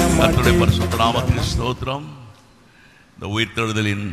கர்த்தருடைய மாட்டேன் பரிசுத்த நாமத்துக்கு ஸ்தோத்திரம் இந்த உயிர்த்தெழுதலின்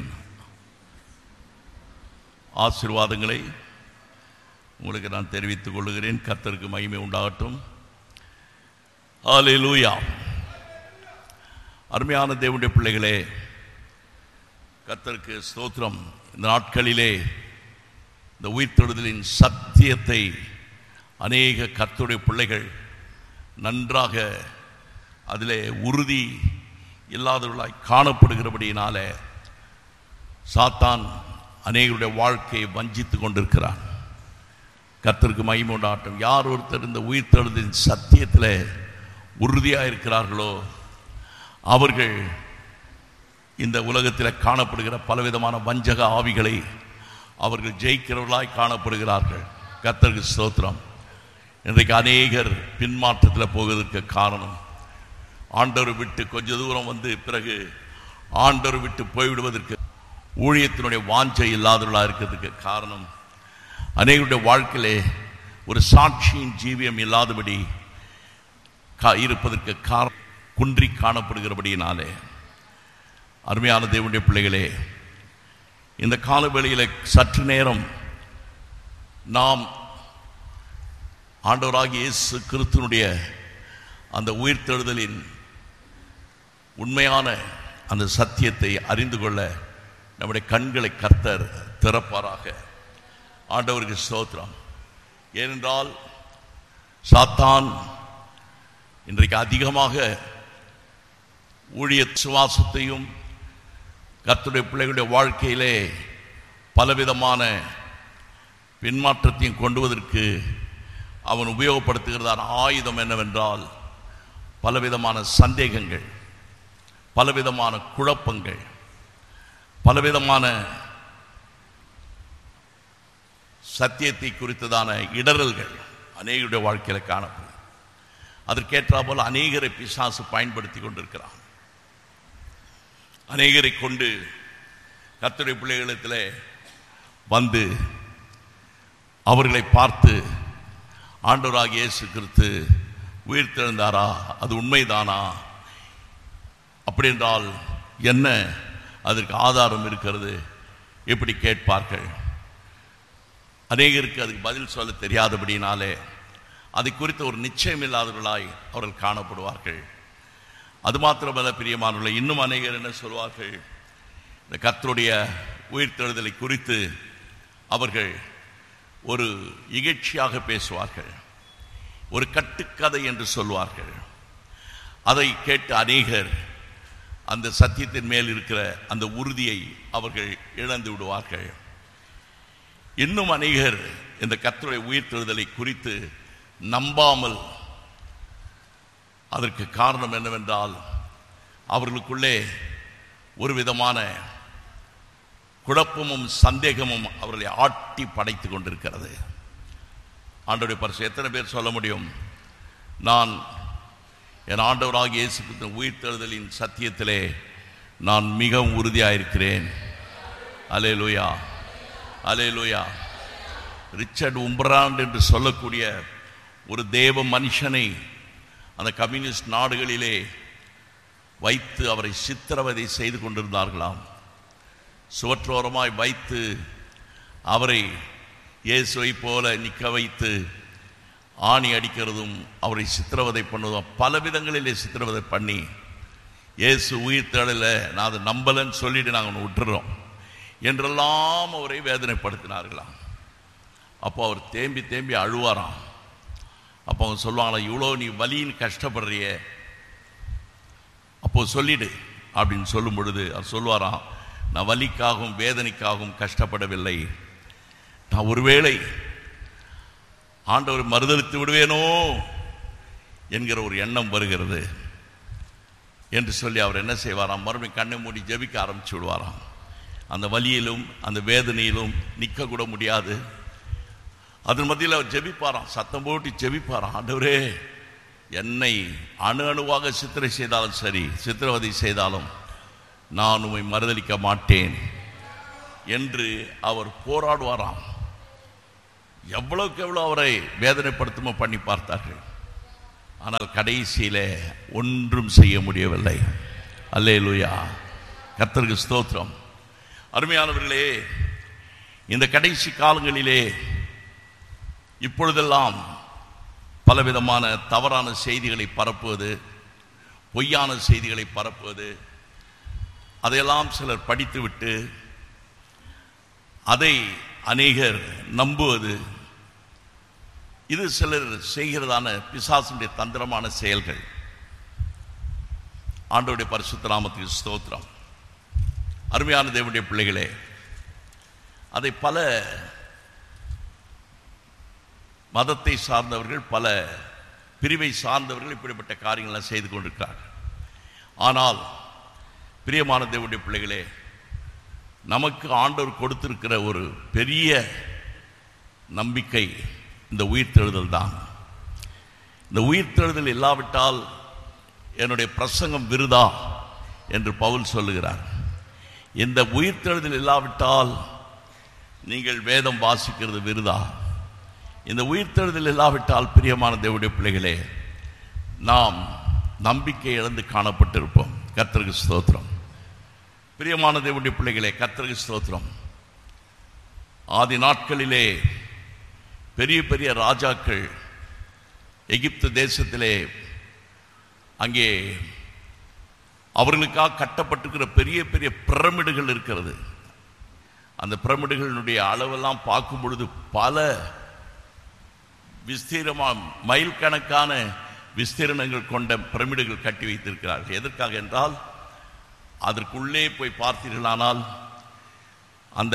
ஆசீர்வாதங்களை உங்களுக்கு நான் தெரிவித்துக் கொள்கிறேன் கர்த்தருக்கு மகிமை உண்டாகட்டும் ஹalleluya அருமையான தேவனுடைய பிள்ளைகளே கர்த்தருக்கு ஸ்தோத்திரம் இந்த நாட்களிலே இந்த உயிர்த்தெழுதலின் சத்தியத்தை அநேக கர்த்தருடைய பிள்ளைகள் நன்றாக அதிலே உறுதி இல்லாதவர்களாய் காணப்படுகிறபடியினால சாத்தான் அநேகருடைய வாழ்க்கையை வஞ்சித்து கொண்டிருக்கிறான் கர்த்தருக்கு மகிமை உண்டாட்டம் யார் ஒருத்தர் இந்த உயிர்த்தெழுதின் சத்தியத்தில் உறுதியாக இருக்கிறார்களோ அவர்கள் இந்த உலகத்தில் காணப்படுகிற பலவிதமான வஞ்சக ஆவிகளை அவர்கள் ஜெயிக்கிறவர்களாய் காணப்படுகிறார்கள் கர்த்தருக்கு ஸ்தோத்திரம் இன்றைக்கு அநேகர் பின்மாற்றத்தில் போவதற்கு காரணம் ஆண்டவர் விட்டு கொஞ்ச தூரம் வந்து பிறகு ஆண்டவர் விட்டு போய்விடுவதற்கு ஊழியத்தினுடைய வாஞ்சை இல்லாதவர்களாக இருக்கிறதுக்கு காரணம் அநேகருடைய வாழ்க்கையிலே ஒரு சாட்சியின் ஜீவியம் இல்லாதபடி கா இருப்பதற்கு காரணம் குன்றி காணப்படுகிறபடியினாலே அருமையான தேவனுடைய பிள்ளைகளே இந்த காலவேளையில் சற்று நேரம் நாம் ஆண்டவராகிய இயேசு கிறிஸ்துனுடைய அந்த உயிர்த்தெழுதலின் உண்மையான அந்த சத்தியத்தை அறிந்து கொள்ள நம்முடைய கண்களை கர்த்தர் திறப்பாராக ஆண்டவருக்கு ஸ்தோத்திரம் ஏனென்றால் சாத்தான் இன்றைக்கு அதிகமாக ஊழிய சுவாசத்தையும் கர்த்தருடைய பிள்ளைகளுடைய வாழ்க்கையிலே பலவிதமான பின்மாற்றத்தையும் கொண்டுவதற்கு அவன் உபயோகப்படுத்துகிறதான ஆயுதம் என்னவென்றால் பலவிதமான சந்தேகங்கள் பலவிதமான குழப்பங்கள் பலவிதமான சத்தியத்தை குறித்ததான இடரல்கள் அநேகருடைய வாழ்க்கையில் காணப்படும் அதற்கேற்றா போல அநேகரை பிசாசு பயன்படுத்தி கொண்டிருக்கிறான் அநேகரை கொண்டு கர்த்தருடைய பிள்ளைகளிடத்தில் வந்து அவர்களை பார்த்து ஆண்டவராகிய இயேசு கிறிஸ்து உயிர்த்தெழுந்தாரா அது உண்மைதானா அப்படி என்றால் என்ன அதற்கு ஆதாரம் இருக்கிறது எப்படி கேட்பார்கள் அநேகருக்கு அதுக்கு பதில் சொல்ல தெரியாதபடினாலே அதை குறித்த ஒரு நிச்சயம் இல்லாதவர்களாய் அவர்கள் காணப்படுவார்கள் அது மாத்திரமல்ல பிரியமானவர்களை இன்னும் அநேகர் என்ன சொல்வார்கள் இந்த கர்த்தருடைய உயிர்த்தெழுதலை குறித்து அவர்கள் ஒரு இகழ்ச்சியாக பேசுவார்கள் ஒரு கட்டுக்கதை என்று சொல்வார்கள் அதை கேட்டு அநேகர் அந்த சத்தியத்தின் மேல் இருக்கிற அந்த உறுதியை அவர்கள் இழந்து விடுவார்கள் இன்னும் அநேகர் இந்த கர்த்தருடைய உயிர்த்தெழுதலை குறித்து நம்பாமல் அதற்கு காரணம் என்னவென்றால் அவர்களுக்குள்ளே ஒரு விதமான குழப்பமும் சந்தேகமும் அவர்களை ஆட்டி படைத்து கொண்டிருக்கிறது ஆண்டவருடைய பரிசு எத்தனை பேர் சொல்ல முடியும் நான் என் ஆண்டவராகிய இயேசு கிறிஸ்துவின் உயிர்த்தெழுதலின் சத்தியத்திலே நான் மிகவும் உறுதியாக இருக்கிறேன் அலே லூயா அலே லூயா ரிச்சர்ட் உம்பராண்ட் என்று சொல்லக்கூடிய ஒரு தேவ மனுஷனை அந்த கம்யூனிஸ்ட் நாடுகளிலே வைத்து அவரை சித்திரவதை செய்து கொண்டிருந்தார்களாம் சுவற்றோரமாய் வைத்து அவரை இயேசுவை போல நிற்க வைத்து ஆணி அடிக்கிறதும் அவரை சித்திரவதை பண்ணுவதும் பல விதங்களிலே சித்திரவதை பண்ணி இயேசு உயிர் தேடல நான் அதை நம்பலன்னு சொல்லிட்டு நாங்கள் ஒன்று விட்டுறோம் என்றெல்லாம் அவரை வேதனைப்படுத்தினார்களாம் அப்போ அவர் தேம்பி தேம்பி அழுவாராம் அப்போ அவங்க சொல்லுவாங்களா இவ்வளோ நீ வலின்னு கஷ்டப்படுறிய அப்போ சொல்லிடு அப்படின்னு சொல்லும் பொழுது அவர் சொல்லுவாராம் நான் வலிக்காகவும் வேதனைக்காகவும் கஷ்டப்படவில்லை நான் ஒருவேளை ஆண்டவர் மறுதளித்து விடுவேனோ என்கிற ஒரு எண்ணம் வருகிறது என்று சொல்லி அவர் என்ன செய்வாராம் மறுபடியும் கண்ணை மூடி ஜெபிக்க ஆரம்பிச்சு விடுவாராம் அந்த வலியிலும் அந்த வேதனையிலும் நிற்க கூட முடியாது அதன் மத்தியில் அவர் ஜெபிப்பாராம் சத்தம் போட்டு ஜெபிப்பாராம் ஆண்டவரே என்னை அணு அணுவாக சித்திரை செய்தாலும் சரி சித்திரவதை செய்தாலும் நான் உம்மை மறுதளிக்க மாட்டேன் என்று அவர் போராடுவாராம் எவ்வளவுக்கு எவ்வளோ அவரை வேதனைப்படுத்துமோ பண்ணி பார்த்தார்கள் ஆனால் கடைசியிலே ஒன்றும் செய்ய முடியவில்லை அல்லேலூயா கர்த்தருக்கு ஸ்தோத்திரம் அருமையானவர்களே இந்த கடைசி காலங்களிலே இப்பொழுதெல்லாம் பலவிதமான தவறான செய்திகளை பரப்புவது பொய்யான செய்திகளை பரப்புவது அதையெல்லாம் சிலர் படித்துவிட்டு அதை அநேகர் நம்புவது இது சிலர் செய்கிறதான பிசாசுடைய தந்திரமான செயல்கள் ஆண்டோடைய பரிசுத்த நாமத்துக்கு ஸ்தோத்திரம் அருமையான தேவனுடைய பிள்ளைகளே அதை பல மதத்தை சார்ந்தவர்கள் பல பிரிவை சார்ந்தவர்கள் இப்படிப்பட்ட காரியங்களை செய்து கொண்டிருக்கிறார்கள் ஆனால் பிரியமான தேவனுடைய பிள்ளைகளே நமக்கு ஆண்டவர் கொடுத்திருக்கிற ஒரு பெரிய நம்பிக்கை இந்த உயிர்த்தெழுதல் தான் இந்த உயிர்த்தெழுதல் இல்லாவிட்டால் என்னுடைய பிரசங்கம் விருதா என்று பவுல் சொல்லுகிறார் இந்த உயிர்த்தெழுதல் இல்லாவிட்டால் நீங்கள் வேதம் வாசிக்கிறது விருதா இந்த உயிர்த்தெழுதல் இல்லாவிட்டால் பிரியமான தேவனுடைய பிள்ளைகளே நாம் நம்பிக்கை இழந்து காணப்பட்டிருப்போம் கர்த்தருக்கு ஸ்தோத்திரம் பிரியமான தேவனுடைய பிள்ளைகளே கர்த்தருக்கு ஸ்தோத்திரம் ஆதி நாட்களிலே பெரிய பெரிய ராஜாக்கள் எகிப்து தேசத்திலே அங்கே அவர்களுக்காக கட்டப்பட்டிருக்கிற பெரிய பெரிய பிரமிடுகள் இருக்கிறது அந்த பிரமிடுகளினுடைய அளவெல்லாம் பார்க்கும் பொழுது பல விஸ்தீரமா மைல் கணக்கான விஸ்தீரணங்கள் கொண்ட பிரமிடுகள் கட்டி வைத்திருக்கிறார்கள் எதற்காக என்றால் அதற்குள்ளே போய் பார்த்தீர்களானால் அந்த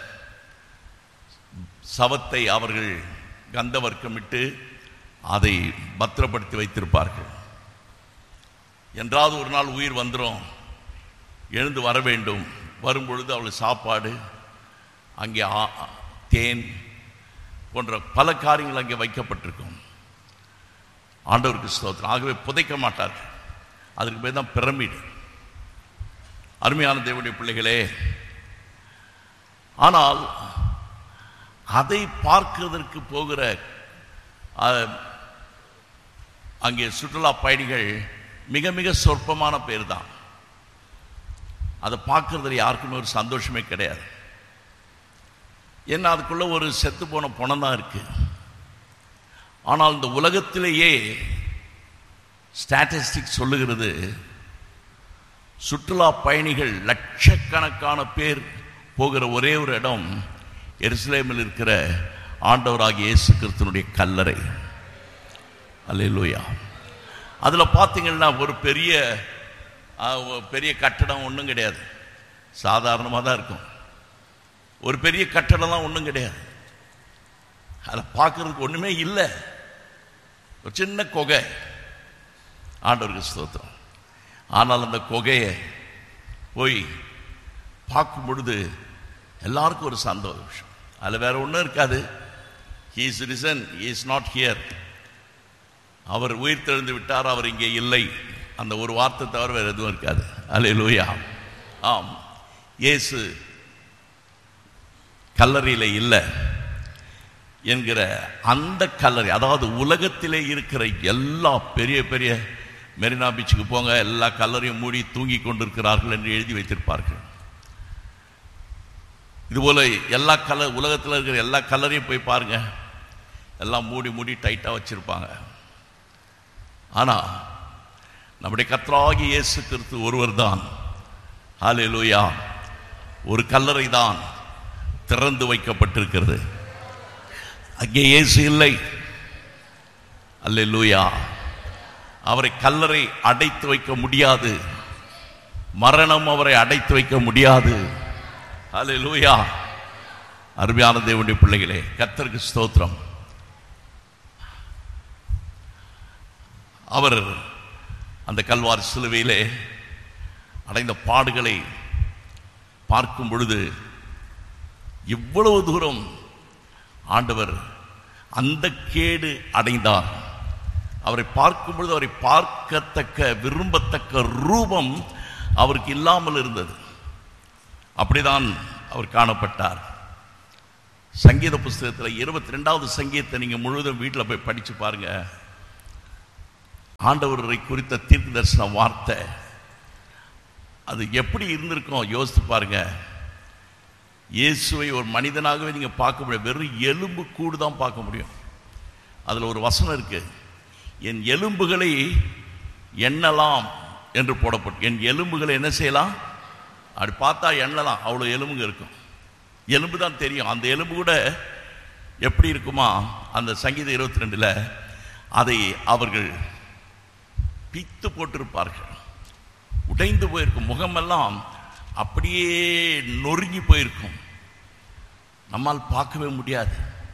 சவத்தை அவர்கள் கந்தவர்க்கமிட்டு அதை பத்திரப்படுத்தி வைத்திருப்பார்கள் என்றாவது ஒரு நாள் உயிர் வந்துடும் எழுந்து வர வேண்டும் வரும்பொழுது அவளுக்கு சாப்பாடு அங்கே ஆ- தேன் போன்ற பல காரியங்கள் அங்கே வைக்கப்பட்டிருக்கும் ஆண்டவருக்கு ஸ்தோத்திரம் ஆகவே புதைக்க மாட்டார்கள் அதற்கு பேர் தான் பிரமிடு அருமையான தேவனுடைய பிள்ளைகளே ஆனால் அதை பார்க்கிறதற்கு போகிற அஹ், அங்கே சுற்றுலா பயணிகள் மிக மிக சொற்பமான பேர் தான் அதை பார்க்கறதுல யாருக்குமே ஒரு சந்தோஷமே கிடையாது ஏன்னா அதுக்குள்ள ஒரு செத்து போன பணம் தான் இருக்கு ஆனால் இந்த உலகத்திலேயே ஸ்டாட்டிஸ்டிக் சொல்லுகிறது சுற்றுலா பயணிகள் லட்சக்கணக்கான பேர் போகிற ஒரே ஒரு இடம் எருசலேமில் இருக்கிற ஆண்டவராகிய இயேசு கிறிஸ்துனுடைய கல்லறை அல்லேலூயா அதில் பார்த்தீங்கன்னா ஒரு பெரிய ஆ, ஒரு பெரிய கட்டடம் ஒன்றும் கிடையாது சாதாரணமாக தான் இருக்கும் ஒரு பெரிய கட்டடம்லாம் ஒன்றும் கிடையாது அதை பார்க்கறதுக்கு ஒன்றுமே இல்லை ஒரு சின்ன குகை ஆண்டவருக்கு ஸ்தோத்திரம் ஆனால் அந்த குகையை போய் பார்க்கும் பொழுது எல்லாருக்கும் ஒரு சந்தோஷம் அதில் வேற ஒன்றும் இருக்காது he is risen he is not here அவர் உயிர் தெழுந்து விட்டார் அவர் இங்கே இல்லை அந்த ஒரு வார்த்தை தவிர வேறு எதுவும் இருக்காது அல்லேலூயா ஆம் இயேசு கல்லறையில் இல்லை என்கிற அந்த கல்லறை அதாவது உலகத்திலே இருக்கிற எல்லா பெரிய பெரிய மெரினா பீச்சுக்கு போங்க எல்லா கல்லறையும் மூடி தூங்கி கொண்டிருக்கிறார்கள் என்று எழுதி வைத்திருப்பார்கள் இதுபோல எல்லா கலர் உலகத்தில் இருக்கிற எல்லா கல்லறையும் போய் பாருங்க எல்லாம் மூடி மூடி டைட்டாக வச்சிருப்பாங்க ஆனால் நம்முடைய கர்த்தராகி இயேசு கிறிஸ்து ஒருவர் தான் ஹalleluya ஒரு கல்லறை தான் திறந்து வைக்கப்பட்டிருக்கிறது அங்கே இயேசு இல்லை அல்லேலூயா அவரை கல்லறை அடைத்து வைக்க முடியாது மரணம் அவரை அடைத்து வைக்க முடியாது அல்லேலூயா அருமையான தேவனுடைய பிள்ளைகளே கர்த்தருக்கு ஸ்தோத்திரம் அவர் அந்த கல்வாரி சிலுவையிலே அடைந்த பாடுகளை பார்க்கும் பொழுது இவ்வளவு தூரம் ஆண்டவர் அந்த கேடு அடைந்தார் அவரை பார்க்கும் பொழுது அவரை பார்க்கத்தக்க விரும்பத்தக்க ரூபம் அவருக்கு இல்லாமல் இருந்தது அப்படிதான் அவர் காணப்பட்டார் சங்கீத புஸ்தகத்தில் இருபத்தி ரெண்டாவது சங்கீதத்தை நீங்கள் முழுவதும் வீட்டில் போய் படித்து பாருங்க ஆண்டவரை குறித்த தீர்க்க தரிசன வார்த்தை அது எப்படி இருந்திருக்கும் யோசித்து பாருங்க இயேசுவை ஒரு மனிதனாகவே நீங்கள் பார்க்க முடியும் வெறும் எலும்பு கூடு தான் பார்க்க முடியும் அதில் ஒரு வசனம் இருக்கு என் எலும்புகளை எண்ணலாம் என்று போடப்பட்டு என் எலும்புகளை என்ன செய்யலாம் அப்படி பார்த்தா எண்ணலாம் அவ்வளோ எலும்புங்க இருக்கும் எலும்பு தான் தெரியும் அந்த எலும்பு கூட எப்படி இருக்குமா அந்த சங்கீதம் இருபத்தி ரெண்டில் அதை அவர்கள் பித்து போட்டிருப்பார்கள் உடைந்து போயிருக்கும் முகமெல்லாம் அப்படியே நொறுங்கி போயிருக்கும் நம்மால் பார்க்கவே முடியாது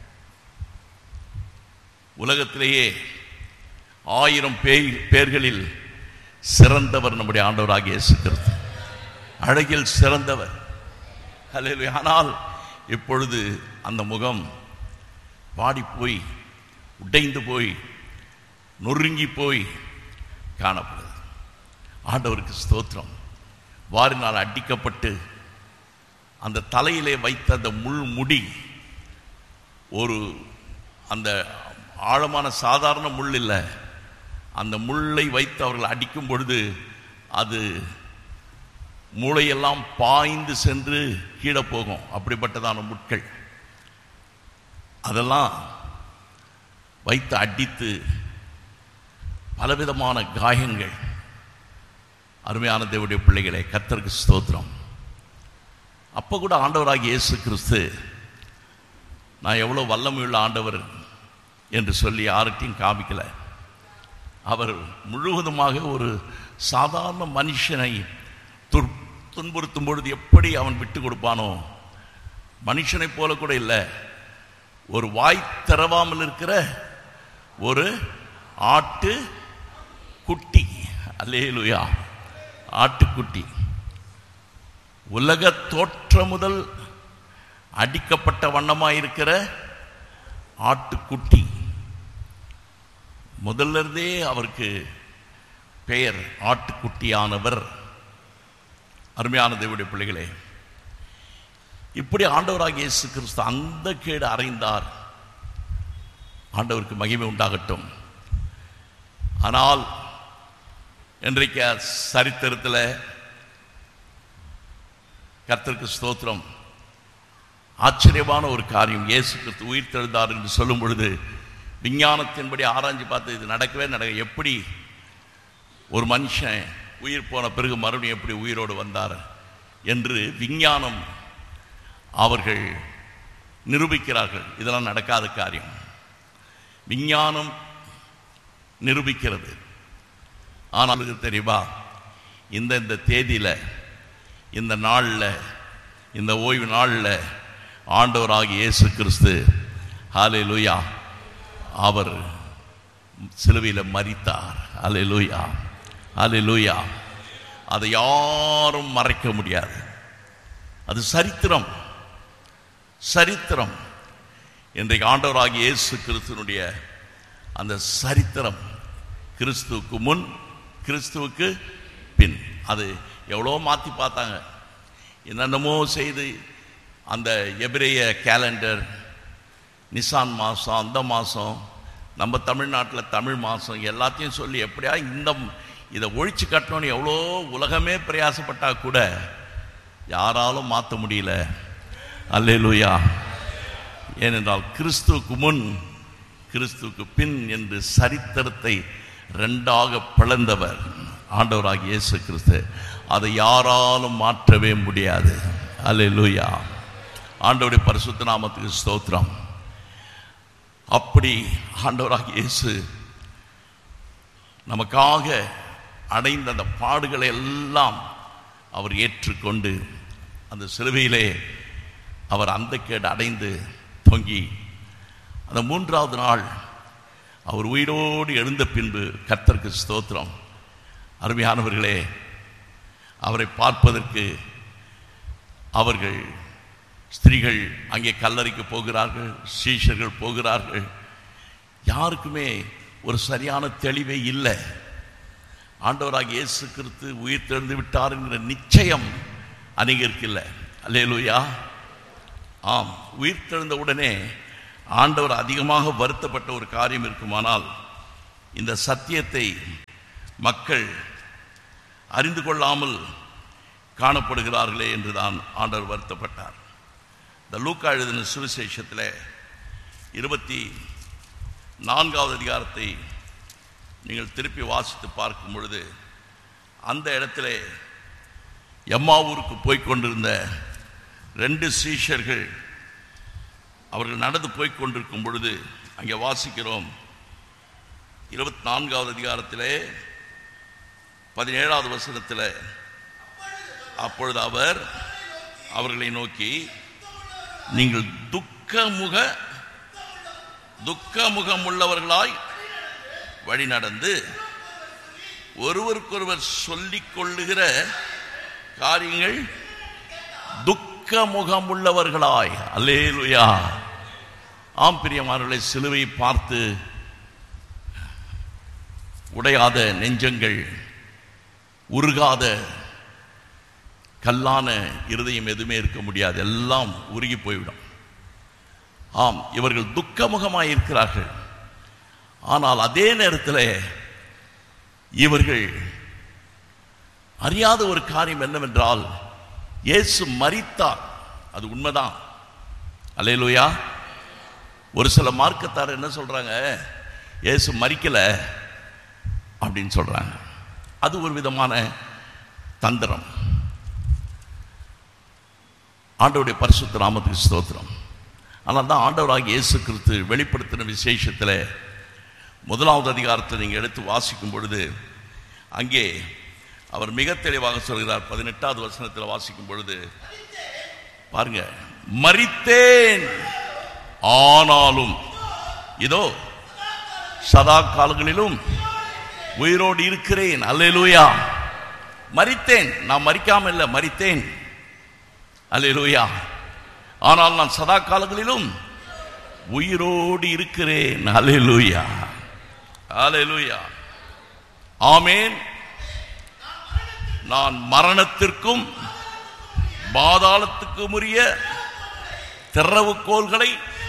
உலகத்திலேயே ஆயிரம் பேய் பேர்களில் சிறந்தவர் நம்முடைய ஆண்டவராகிய இயேசு கிறிஸ்து அழகில் சிறந்தவர் ஹalleluya. ஆனால் இப்பொழுது அந்த முகம் வாடி போய் உடைந்து போய் நொறுங்கி போய் காணப்படுது ஆண்டவருக்கு ஸ்தோத்திரம் வாரினால் அடிக்கப்பட்டு அந்த தலையிலே வைத்த அந்த முள் முடி ஒரு அந்த ஆழமான சாதாரண முள் இல்லை அந்த முள்ளை வைத்து அவர்கள் அடிக்கும் பொழுது அது மூளையெல்லாம் பாய்ந்து சென்று கீழே போகும் அப்படிப்பட்டதான முட்கள் அதெல்லாம் வைத்து அடித்து பலவிதமான காயங்கள் அருமையான தேவனுடைய பிள்ளைகளை கத்தருக்கு ஸ்தோத்திரம் அப்போ கூட ஆண்டவராகிய இயேசு கிறிஸ்து நான் எவ்வளோ வல்லமையுள்ள ஆண்டவர் என்று சொல்லி யார்கிட்டையும் காமிக்கல அவர் முழுவதுமாக ஒரு சாதாரண மனுஷனை துர் துன்புறுத்தும் பொழுது எப்படி அவன் விட்டு கொடுப்பானோ மனுஷனைப் போல கூட இல்லை ஒரு வாய் திறவாமல் இருக்கிற ஒரு ஆட்டு குட்டி அல்லேலுயா ஆட்டுக்குட்டி உலக தோற்ற முதல் அடிக்கப்பட்ட வண்ணமாயிருக்கிற ஆட்டுக்குட்டி முதல்ல இருந்தே அவருக்கு பெயர் ஆட்டுக்குட்டியானவர் அருமையான தேவனுடைய பிள்ளைகளே இப்படி ஆண்டவராகிய இயேசு கிறிஸ்து அந்த கேடு அறைந்தார் ஆண்டவருக்கு மகிமை உண்டாகட்டும் ஆனால் இன்றைக்கு சரித்திரத்தில் கர்த்தருக்கு ஸ்தோத்திரம் ஆச்சரியமான ஒரு காரியம் இயேசு கிறிஸ்து உயிர் தெழுந்தார் என்று சொல்லும் பொழுது விஞ்ஞானத்தின்படி ஆராய்ஞ்சு பார்த்து இது நடக்கவே நடக்க எப்படி ஒரு மனுஷன் உயிர் போன பிறகு மறுபடியும் எப்படி உயிரோடு வந்தார் என்று விஞ்ஞானம் அவர்கள் நிரூபிக்கிறார்கள் இதெல்லாம் நடக்காத காரியம் விஞ்ஞானம் நிரூபிக்கிறது ஆனால் உங்களுக்கு தெரியுமா இந்த இந்த தேதியில் இந்த நாளில் இந்த ஓய்வு நாளில் ஆண்டவராகிய இயேசு கிறிஸ்து ஹாலே லூயா அவர் சிலுவையில் மரித்தார் ஹாலே லூயா ஹாலே லூயா அதை யாரும் மறைக்க முடியாது அது சரித்திரம் சரித்திரம் இன்றைக்கு ஆண்டவராகிய இயேசு கிறிஸ்துவனுடைய அந்த சரித்திரம் கிறிஸ்துவுக்கு முன் கிறிஸ்துவுக்கு பின் அது எவ்வளோ மாற்றி பார்த்தாங்க என்னென்னமோ செய்து அந்த எபிரேய கேலண்டர் நிசான் மாதம் அந்த மாதம் நம்ம தமிழ்நாட்டில் தமிழ் மாதம் எல்லாத்தையும் சொல்லி எப்படியா இந்த இதை ஒழிச்சு கட்டணும்னு எவ்வளோ உலகமே பிரயாசப்பட்டா கூட யாராலும் மாற்ற முடியல அல்லேலூயா ஏனென்றால் கிறிஸ்துவுக்கு முன் கிறிஸ்துவுக்கு பின் என்று சரித்திரத்தை ரெண்டாக பிளந்தவர் ஆண்டவராகிய இயேசு கிறிஸ்து அதை யாராலும் மாற்றவே முடியாது அல்லேலூயா ஆண்டவருடைய பரிசுத்த நாமத்துக்கு ஸ்தோத்திரம் அப்படி ஆண்டவராகிய இயேசு நமக்காக அடைந்த அந்த பாடுகளை எல்லாம் அவர் ஏற்றுக்கொண்டு அந்த சிலுவையிலே அவர் அந்த கேடு அடைந்து தொங்கி அந்த மூன்றாவது நாள் அவர் உயிரோடு எழுந்த பின்பு கர்த்தருக்கு ஸ்தோத்திரம் அருமையானவர்களே அவரை பார்ப்பதற்கு அவர்கள் ஸ்திரீகள் அங்கே கல்லறைக்கு போகிறார்கள் சீஷர்கள் போகிறார்கள் யாருக்குமே ஒரு சரியான தெளிவே இல்லை ஆண்டவராக இயேசு கிறிஸ்து உயிர் தெழுந்து விட்டார் என்கிற நிச்சயம் அநேகருக்கு இல்லை அல்லேலூயா ஆம் உயிர் தெழுந்த உடனே ஆண்டவர் அதிகமாக வருத்தப்பட்ட ஒரு காரியம் இருக்குமானால் இந்த சத்தியத்தை மக்கள் அறிந்து கொள்ளாமல் காணப்படுகிறார்களே என்று தான் ஆண்டவர் வருத்தப்பட்டார் இந்த லூக்கா எழுதின சுவிசேஷத்தில் இருபத்தி நான்காவது அதிகாரத்தை நீங்கள் திருப்பி வாசித்து பார்க்கும் பொழுது அந்த இடத்துல எம்மாவூருக்கு போய்க் கொண்டிருந்த ரெண்டு சீஷர்கள் அவர்கள் நடந்து போய்க் கொண்டிருக்கும் பொழுது அங்கே வாசிக்கிறோம் இருபத்தி நான்காவது அதிகாரத்திலே பதினேழாவது வசனத்தில் அப்பொழுது அவர் அவர்களை நோக்கி நீங்கள் துக்கமுக துக்கமுகம் உள்ளவர்களாய் வழி நடந்து ஒருவருக்கொருவர் சொல்லிக் கொள்ளுகிற காரியங்கள் துக்கமுகம் உள்ளவர்களாய் அல்லேலுயா ஆம் பிரியமானவர்களை சிலுவை பார்த்து உடையாத நெஞ்சங்கள் உருகாத கல்லான இருதயம் எதுவுமே இருக்க முடியாது எல்லாம் உருகி போய்விடும் ஆம் இவர்கள் துக்கமுகமாய் இருக்கிறார்கள் ஆனால் அதே நேரத்தில் இவர்கள் அறியாத ஒரு காரியம் என்னவென்றால் இயேசு மரித்தார் அது உண்மைதான் அல்லேலூயா ஒரு சில மார்க்கத்தார் என்ன சொல்றாங்க இயேசு மரிக்கல அப்படின்னு சொல்றாங்க அது ஒரு விதமான தந்திரம் ஆண்டவருடைய பரிசுத்த நாமத்துக்கு ஸ்தோத்திரம் ஆனால் தான் ஆண்டவராக இயேசு கிறிஸ்து வெளிப்படுத்தின விசேஷத்தில் முதலாவது அதிகாரத்தை நீங்கள் எடுத்து வாசிக்கும் பொழுது அங்கே அவர் மிக தெளிவாக சொல்கிறார் பதினெட்டாவது வசனத்தில் வாசிக்கும் பொழுது பாருங்க மரித்தேன் ஆனாலும் இதோ சதா காலங்களிலும் உயிரோடு இருக்கிறேன் அல்லேலூயா மரித்தேன் நான் மரிக்காம இல்லை மரித்தேன் அல்லேலூயா ஆனால் நான் சதா காலங்களிலும் உயிரோடு இருக்கிறேன் அல்லேலூயா அல்லேலூயா ஆமேன் நான் மரணத்திற்கும் பாதாளத்துக்கும் உரிய திறவுகோள்களை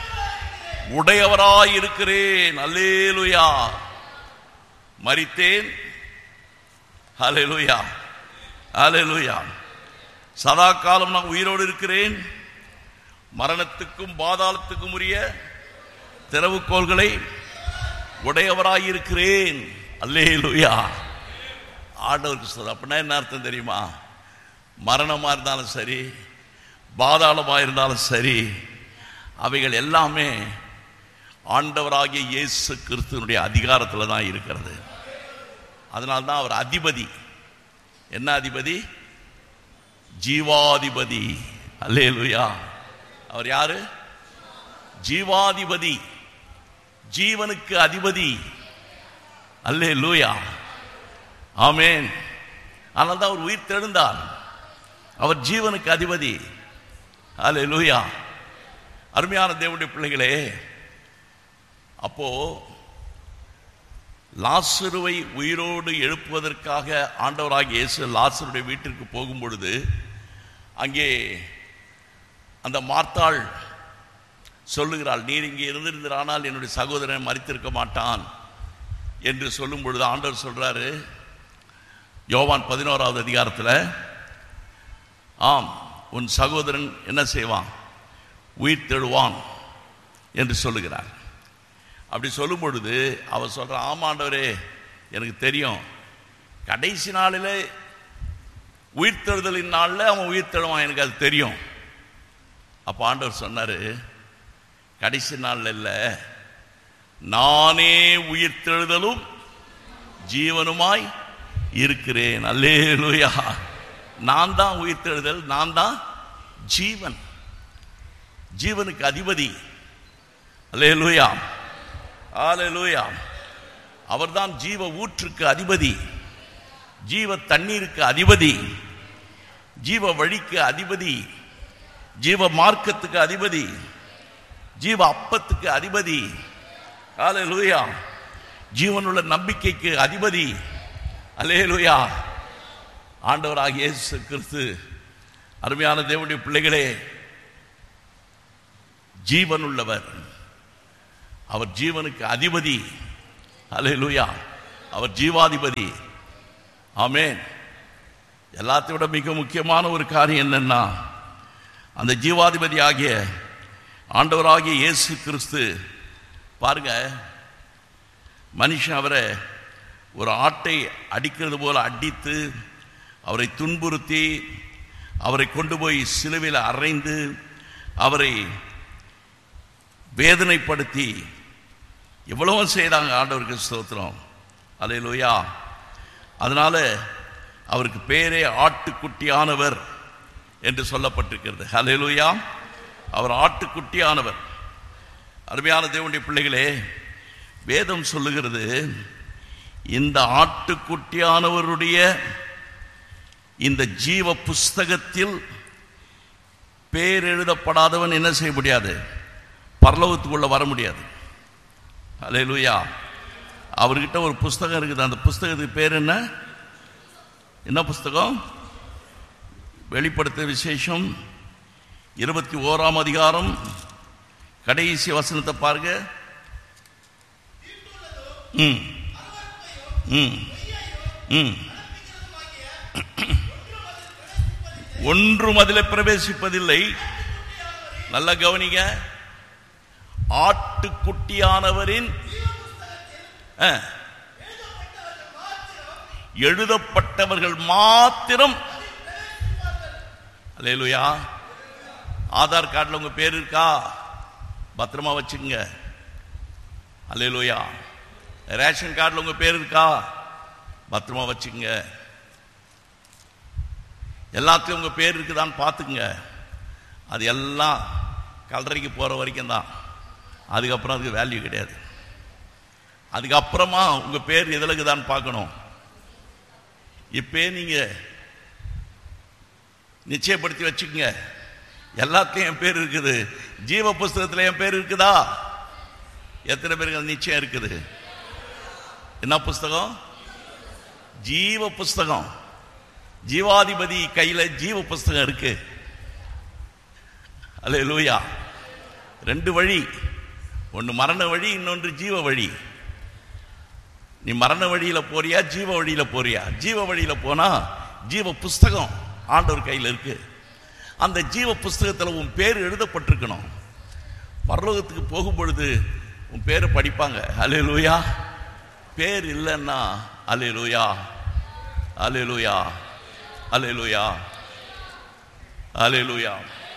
உடையவராயிருக்கிறேன் அல்லேலுயா மரித்தேன் அல்லேலுயா அல்லேலுயா சதா காலம் நான் உயிரோடு இருக்கிறேன் மரணத்துக்கும் பாதாளத்துக்கும் உரிய திறவுகோள்களை உடையவராயிருக்கிறேன் அல்லேலுயா ஆண்டவருக்கு சொல்ற அப்படின்னா என்ன அர்த்தம் தெரியுமா மரணமாக இருந்தாலும் சரி பாதாளமாக இருந்தாலும் சரி அவைகள் எல்லாமே ஆண்டவராகிய இயேசு கிறிஸ்துவனுடைய அதிகாரத்தில் தான் இருக்கிறது அதனால்தான் அவர் அதிபதி என்ன அதிபதி ஜீவாதிபதி அல்லேலுயா அவர் யாரு ஜீவாதிபதி ஜீவனுக்கு அதிபதி அல்லே லூயா ஆமேன் ஆனால் தான் அவர் உயிர் தெழுந்தார் அவர் ஜீவனுக்கு அதிபதி அல்லே லூயா அருமையான தேவனுடைய பிள்ளைகளே அப்போ லாசருவை உயிரோடு எழுப்புவதற்காக ஆண்டவராகிய இயேசு லாசருடைய வீட்டிற்கு போகும் பொழுது அங்கே அந்த மார்த்தாள் சொல்லுகிறாள் நீர் இங்கே இருந்திருந்தானால் என்னுடைய சகோதரன் மறித்திருக்க மாட்டான் என்று சொல்லும் பொழுது ஆண்டவர் சொல்றாரு யோவான் பதினோராவது அதிகாரத்தில் ஆம் உன் சகோதரன் என்ன செய்வான் உயிர் தெழுவான் என்று சொல்லுகிறார் அப்படி சொல்லும் பொழுது அவர் சொல்ற ஆமாண்டவரே எனக்கு தெரியும் கடைசி நாளில் உயிர் தெழுதலின் நாளில் அவன் உயிர் தெழுவான் எனக்கு அது தெரியும் அப்போ ஆண்டவர் சொன்னார் கடைசி நாளில் இல்லை நானே உயிர் தெழுதலும் ஜீவனுமாய் இருக்கிறேன் அல்லேலூயா நான் தான் உயிர் தெழுதல் நான் தான் ஜீவன் ஜீவனுக்கு அதிபதி அல்லேலூயா ஆலேலூயா அவர்தான் ஜீவ ஊற்றுக்கு அதிபதி ஜீவ தண்ணீருக்கு அதிபதி ஜீவ வழிக்கு அதிபதி ஜீவ மார்க்கத்துக்கு அதிபதி ஜீவ அப்பத்துக்கு அதிபதி அல்லேலூயா ஜீவனுள்ள நம்பிக்கைக்கு அதிபதி அல்லேலூயா ஆண்டவராகிய இயேசு கிறிஸ்து அருமையான தேவனுடைய பிள்ளைகளே ஜீவனுள்ளவர் அவர் ஜீவனுக்கு அதிபதி அல்லேலூயா அவர் ஜீவாதிபதி ஆமென் எல்லாத்தையும் விட மிக முக்கியமான ஒரு காரியம் என்னன்னா அந்த ஜீவாதிபதி ஆகிய ஆண்டவராகிய இயேசு கிறிஸ்து பாருங்க மனுஷன் அவரை ஒரு ஆட்டை அடிக்கிறது போல அடித்து அவரை துன்புறுத்தி அவரை கொண்டு போய் சிலுவையில் அறைந்து அவரை வேதனைப்படுத்தி எவ்வளவோ செய்தாங்க ஆண்டவருக்கு ஸ்தோத்திரம் அல்லேலூயா அதனால அவருக்கு பேரே ஆட்டுக்குட்டியானவர் என்று சொல்லப்பட்டிருக்கிறது ஹalleluya அவர் ஆட்டுக்குட்டியானவர் அருமையான தேவனுடைய பிள்ளைகளே வேதம் சொல்லுகிறது இந்த ஆட்டுக்குட்டியானவருடைய இந்த ஜீவ புஸ்தகத்தில் பேர் எழுதப்படாதவன் என்ன செய்ய முடியாது பரலோகத்துக்குள்ள வர முடியாது அல்லேலூயா அவர்கிட்ட ஒரு புஸ்தகம் இருக்குது அந்த புஸ்தகத்துக்கு பேர் என்ன என்ன புஸ்தகம் வெளிப்படுத்த விசேஷம் இருபத்தி ஓராம் அதிகாரம் கடைசி வசனத்தை பாருங்க ம் ம் ம் ஒன்றும் அதில் பிரவேசிப்பதில்லை நல்ல கவனிங்க ஆட்டுக்குட்டியானவரின் ஆ, எழுதப்பட்டவர்கள் மாத்திரம் அல்லேலூயா ஆதார் கார்டில் உங்க பேர் இருக்கா பத்திரமா வச்சுக்கங்க அல்லேலூயா ரேஷன் கார்டில் உங்க பேர் இருக்கா பத்திரமா வச்சுக்கங்க எல்லாத்துலயும் உங்க பேர் இருக்குதான்னு பார்த்துக்குங்க அது எல்லாம் கல்லறைக்கு போற வரைக்கும் தான் அதுக்கப்புறம் அதுக்கு வேல்யூ கிடையாது அதுக்கப்புறமா உங்க பேர் எதில் இருக்குதான்னு பார்க்கணும் இப்பே நீங்க நிச்சயப்படுத்தி வச்சுக்கோங்க எல்லாத்தையும் என் பேர் இருக்குது ஜீவ புஸ்தகத்தில் என் பேர் இருக்குதா எத்தனை பேருக்கு அது நிச்சயம் இருக்குது என்ன புஸ்தகம் ஜீவ புஸ்தகம் ஜீவாதிபதி கையில ஜீவ புஸ்தகம் இருக்கு அல்ல லூயா ரெண்டு வழி ஒன்று மரண வழி இன்னொன்று ஜீவ வழி நீ மரண வழியில போறியா ஜீவ வழியில போறியா ஜீவ வழியில போனா ஜீவ புஸ்தகம் ஆண்டவர் கையில் இருக்கு அந்த ஜீவ புஸ்தகத்தில் உன் பேர் எழுதப்பட்டிருக்கணும் பரலோகத்துக்கு போகும் பொழுது உன் பேரை படிப்பாங்க அலே லூயா பேர் இல்லைன்னா அலே லூயா அலே லூயா அலே லூயா அலே லூயா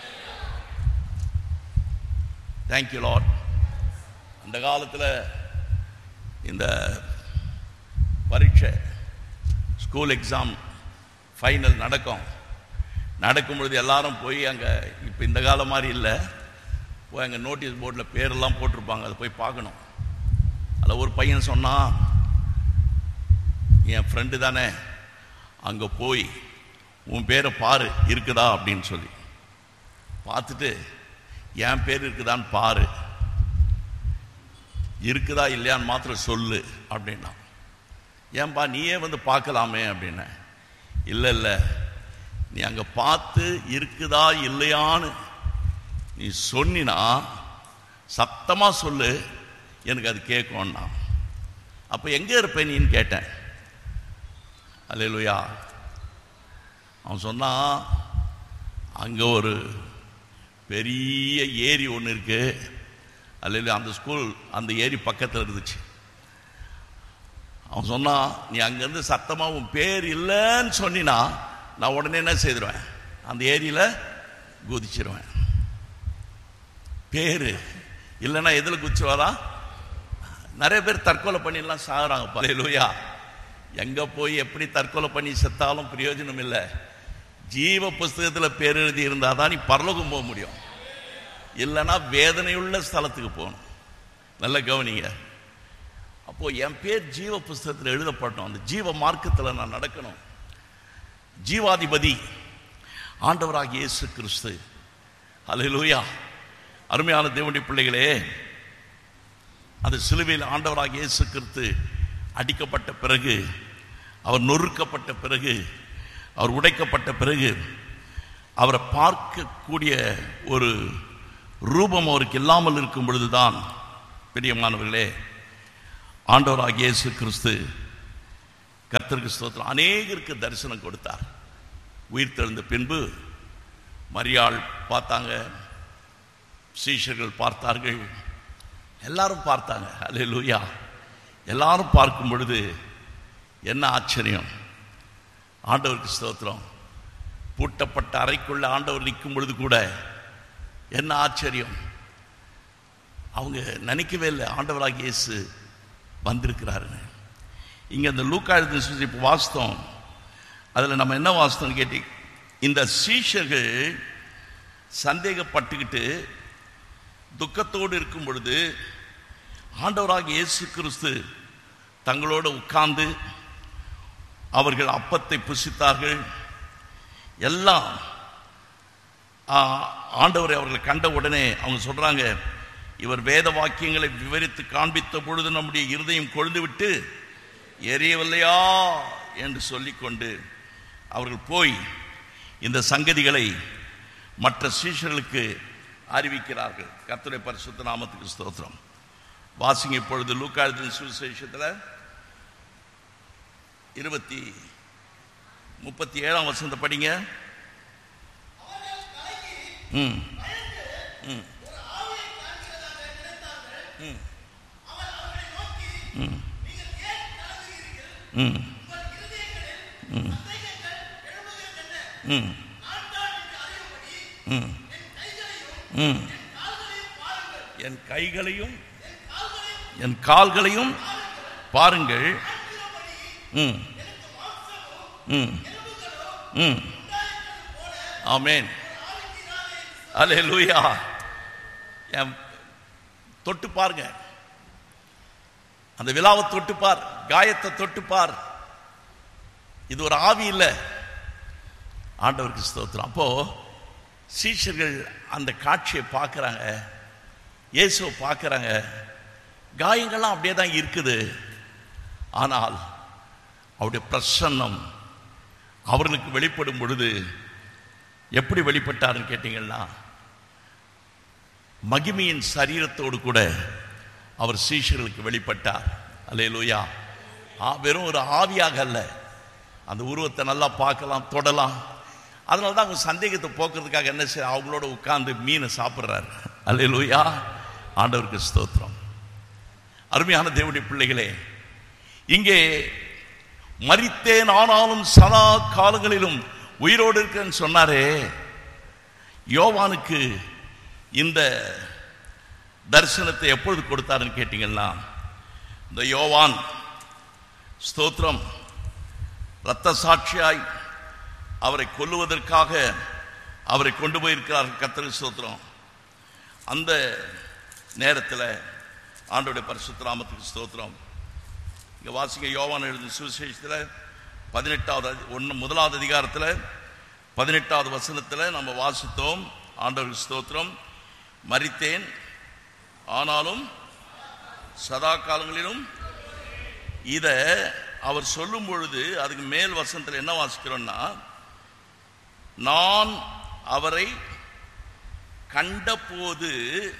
தேங்க்யூ லாட் அந்த காலத்தில் இந்த பரீட்சை ஸ்கூல் எக்ஸாம் ஃபைனல் நடக்கும் நடக்கும் பொழுது எல்லாரும் போய் அங்கே இப்போ இந்த காலம் மாதிரி இல்லை போய் அங்கே நோட்டீஸ் போர்டில் பேரெல்லாம் போட்டிருப்பாங்க அதை போய் பார்க்கணும் அதில் ஒரு பையன் சொன்னான் என் ஃப்ரெண்டு தானே அங்கே போய் உன் பேரை பாரு இருக்குதா அப்படின்னு சொல்லி பார்த்துட்டு என் பேர் இருக்குதான்னு பாரு இருக்குதா இல்லையான்னு மாத்திரம் சொல்லு அப்படின்னா ஏன்பா நீயே வந்து பார்க்கலாமே அப்படின்ன இல்லை இல்லை நீ அங்கே பார்த்து இருக்குதா இல்லையான்னு நீ சொன்னினா சத்தமாக சொல்லு எனக்கு அது கேட்கும்னா அப்போ எங்கே இருப்ப நீன்னு கேட்டேன் அல்லேலூயா அவன் சொன்னான் அங்கே ஒரு பெரிய ஏரி ஒன்று இருக்கு அல்ல அந்த ஸ்கூல் அந்த ஏரி பக்கத்தில் இருந்துச்சு அவன் சொன்னான் நீ அங்கேருந்து சத்தமாக உன் பேர் இல்லைன்னு சொன்னினா நான் உடனே என்ன செய்திருவேன் அந்த ஏரியில் குதிச்சிருவேன் பேர் இல்லைன்னா எதில் குதிச்சுவாரா நிறைய பேர் தற்கொலை பண்ணிலாம் சாகுறாங்க பலையிலூயா எங்கே போய் எப்படி தற்கொலை பண்ணி செத்தாலும் பிரயோஜனம் இல்லை ஜீவ புஸ்தகத்தில் பேர் எழுதி இருந்தால் தான் நீ பரலோகம் போக முடியும் இல்லைன்னா வேதனையுள்ள ஸ்தலத்துக்கு போகணும் நல்ல கவனிங்க அப்போ என் பேர் ஜீவ புஸ்தகத்தில் எழுதப்பட்டோம் அந்த ஜீவ மார்க்கத்தில் நான் நடக்கணும் ஜீவாதிபதி ஆண்டவராக இயேசு கிறிஸ்து அல்லேலூயா அருமையான தேவனுடைய பிள்ளைகளே அது சிலுவையில் ஆண்டவராக இயேசு கிறிஸ்து அடிக்கப்பட்ட பிறகு அவர் நொறுக்கப்பட்ட பிறகு அவர் உடைக்கப்பட்ட பிறகு அவரை பார்க்கக்கூடிய ஒரு ரூபம் அவருக்கு இல்லாமல் இருக்கும் பொழுதுதான் பிரியமானவர்களே ஆண்டவராகிய இயேசு கிறிஸ்து கர்த்தருக்கு ஸ்தோத்திரம் அநேகருக்கு தரிசனம் கொடுத்தார் உயிர் தெழுந்த பின்பு மரியாள் பார்த்தாங்க சீஷர்கள் பார்த்தார்கள் எல்லாரும் பார்த்தாங்க அல்லேலூயா எல்லாரும் பார்க்கும் பொழுது என்ன ஆச்சரியம் ஆண்டவருக்கு ஸ்தோத்திரம் பூட்டப்பட்ட அறைக்குள்ள ஆண்டவர் நிற்கும் பொழுது கூட என்ன ஆச்சரியம் அவங்க நினைக்கவே இல்லை ஆண்டவராக இயேசு வந்திருக்கிறாருன்னு இங்கே அந்த லூக்கா எழுதின சுவிசேஷம் இப்போ வாஸ்தவம் அதில் நம்ம என்ன வாஸ்தவம் கேட்டி இந்த சீஷர்கள் சந்தேகப்பட்டுக்கிட்டு துக்கத்தோடு இருக்கும் பொழுது ஆண்டவராக இயேசு கிறிஸ்து தங்களோடு உட்கார்ந்து அவர்கள் அப்பத்தை புசித்தார்கள் எல்லாம் ஆ, ஆண்டவரை அவர்கள் கண்ட உடனே அவங்க சொல்றாங்க இவர் வேத வாக்கியங்களை விவரித்து காண்பித்த பொழுது நம்முடைய இருதயம் கொழுந்து விட்டு எரியவில்லையா என்று சொல்லிக்கொண்டு அவர்கள் போய் இந்த சங்கதிகளை மற்ற சீஷர்களுக்கு அறிவிக்கிறார்கள் கர்த்தருடைய பரிசுத்த நாமத்துக்கு ஸ்தோத்திரம் வாசிங்க இப்பொழுது லூக்காழுதின் சுவிசேஷத்தில் இருபத்தி முப்பத்தி ஏழாம் வசந்த படிங்க ம் ம் ம் ம் ம் ம் ம் ம் ம் என் கைகளையும் என் கால்களையும் பாருங்கள் ம் ம் ம் ஆமென் அல்லேலூயா என் தொட்டு பாருங்க அந்த விழாவை தொட்டு பார் காயத்தை தொட்டு பார் இது ஒரு ஆவி இல்லை ஆண்டவருக்கு ஸ்தோத்திரம் அப்போ சீஷர்கள் அந்த காட்சியை பார்க்குறாங்க இயேசுவை பார்க்குறாங்க காயங்கள்லாம் அப்படியே தான் இருக்குது ஆனால் அவருடைய பிரசன்னம் அவர்களுக்கு வெளிப்படும் பொழுது எப்படி வெளிப்பட்டாருன்னு கேட்டீங்கன்னா மகிமையின் சரீரத்தோடு கூட அவர் சீஷர்களுக்கு வெளிப்பட்டார் அல்லேலூயா ஆ வெறும் ஒரு ஆவியாக அல்ல அந்த உருவத்தை நல்லா பார்க்கலாம் தொடலாம் அதனால தான் அவங்க சந்தேகத்தை போக்குறதுக்காக என்ன செய்ய அவங்களோட உட்கார்ந்து மீனை சாப்பிட்றாரு அல்லேலூயா ஆண்டவருக்கு ஸ்தோத்திரம் அருமையான தேவனுடைய பிள்ளைகளே இங்கே மரித்தேன் ஆனாலும் சதா காலங்களிலும் உயிரோடு இருக்கேன்னு சொன்னாரே யோவானுக்கு இந்த தரிசனத்தை எப்பொழுது கொடுத்தாருன்னு கேட்டீங்கன்னா இந்த யோவான் ஸ்தோத்திரம் இரத்த சாட்சியாய் அவரை கொல்லுவதற்காக அவரை கொண்டு போயிருக்கிறார்கள் கத்தரி ஸ்தோத்திரம் அந்த நேரத்தில் ஆண்டோடைய பரிசுத்த நாமத்துக்கு ஸ்தோத்திரம் இங்கே வாசிங்க யோவான் எழுதின சுவிசேஷத்தில் பதினெட்டாவது ஒன்று முதலாவது அதிகாரத்தில் பதினெட்டாவது வசனத்தில் நம்ம வாசித்தோம் ஆண்டவருக்கு ஸ்தோத்திரம் மரித்தேன் ஆனாலும் சதா காலங்களிலும் இதை அவர் சொல்லும் பொழுது அதுக்கு மேல் வசனத்தில் என்ன வாசிக்கிறோம்னா நான் அவரை கண்டபோது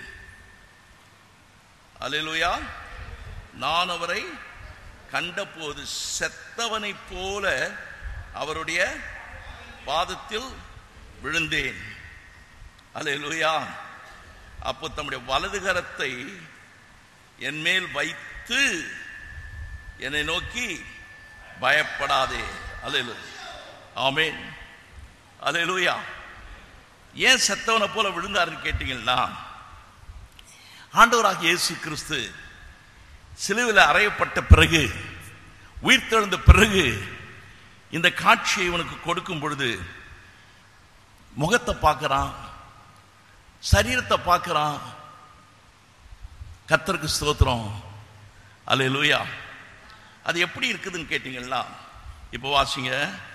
அல்லேலூயா நான் அவரை கண்டபோது செத்தவனைப் போல அவருடைய பாதத்தில் விழுந்தேன் அல்லேலூயா அப்போ தம்முடைய வலது கரத்தை என் மேல் வைத்து என்னை நோக்கி பயப்படாதே அல்லேலு ஆமென் அல்லேலூயா ஏன் செத்தவனை போல விழுந்தாருன்னு கேட்டீங்கன்னா ஆண்டவராக இயேசு கிறிஸ்து சிலுவில் அறையப்பட்ட பிறகு உயிர்த்தெழுந்த பிறகு இந்த காட்சியை இவனுக்கு கொடுக்கும் பொழுது முகத்தை பார்க்கறான் சரீரத்தை பார்க்கறான் கத்தருக்கு ஸ்தோத்திரம் அல்லேலூயா அது எப்படி இருக்குதுன்னு கேட்டீங்கன்னா இப்போ வாசிங்க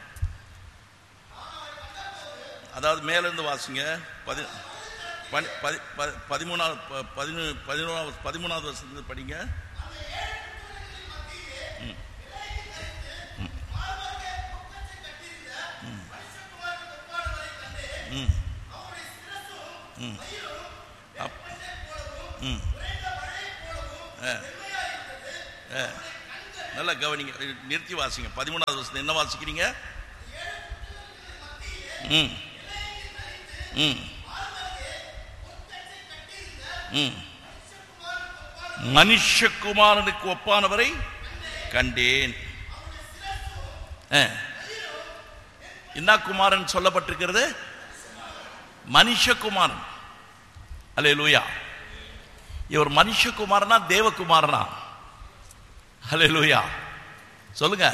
அதாவது மேலேருந்து வாசிங்க பதி பதி பதி பதி- பதிமூணாவது ப- பதினு பதினோராவது பதிமூணாவது வருஷத்துலேருந்து படிங்க அப்- ம். ஆ. ஆ. அஹ், நல்லா கவனிங்க நிறுத்தி வாசிங்க பதிமூணாவது வருஷம் என்ன வாசிக்கிறீங்க ம் ம் ம் மனுஷகுமாரனுக்கு ஒப்பானவரை கண்டேன் அஹ். என்ன குமாரன் சொல்லப்பட்டிருக்கிறது மனுஷகுமாரன் அல்லே லூயா இவர் மனுஷகுமாரனா தேவகுமாரனா அல்லே லூயா சொல்லுங்க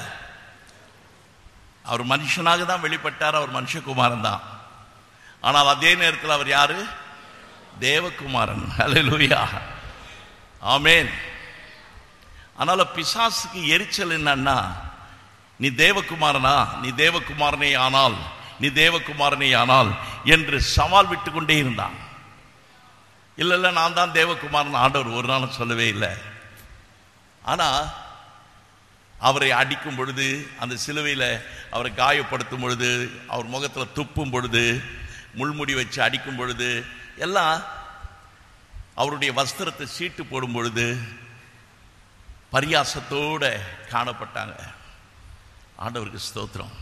அவர் மனுஷனாக தான் வெளிப்பட்டார் அவர் மனுஷகுமாரன் தான் ஆனால் அதே நேரத்தில் அவர் யாரு தேவகுமாரன் அல்லே லூயா ஆமேன் அதனால பிசாசுக்கு எரிச்சல் என்னன்னா நீ தேவகுமாரனா நீ தேவகுமாரனே ஆனால் நீ தேவகுமாரனே ஆனால் என்று சவால் விட்டு கொண்டே இருந்தான் இல்ல இல்ல நான் தான் தேவகுமாரன் ஆண்டவர் ஒரு நாளும் சொல்லவே இல்லை ஆனா அவரை அடிக்கும் பொழுது அந்த சிலுவையில் அவரை காயப்படுத்தும் பொழுது அவர் முகத்துல துப்பும் பொழுது முள்முடி வச்சு அடிக்கும் பொழுது எல்லாம் அவருடைய வஸ்திரத்தை சீட்டு போடும் பொழுது பரியாசத்தோட காணப்பட்டாங்க ஆண்டவருக்கு ஸ்தோத்திரம்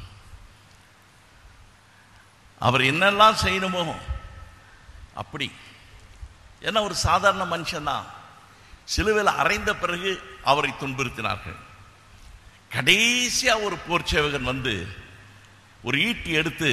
அவர் என்னெல்லாம் செய்யணுமோ அப்படி ஏன்னா ஒரு சாதாரண மனுஷன்தான் சிலுவையில் அறைந்த பிறகு அவரை துன்புறுத்தினார்கள் கடைசியா ஒரு போர் சேவகன் வந்து ஒரு ஈட்டி எடுத்து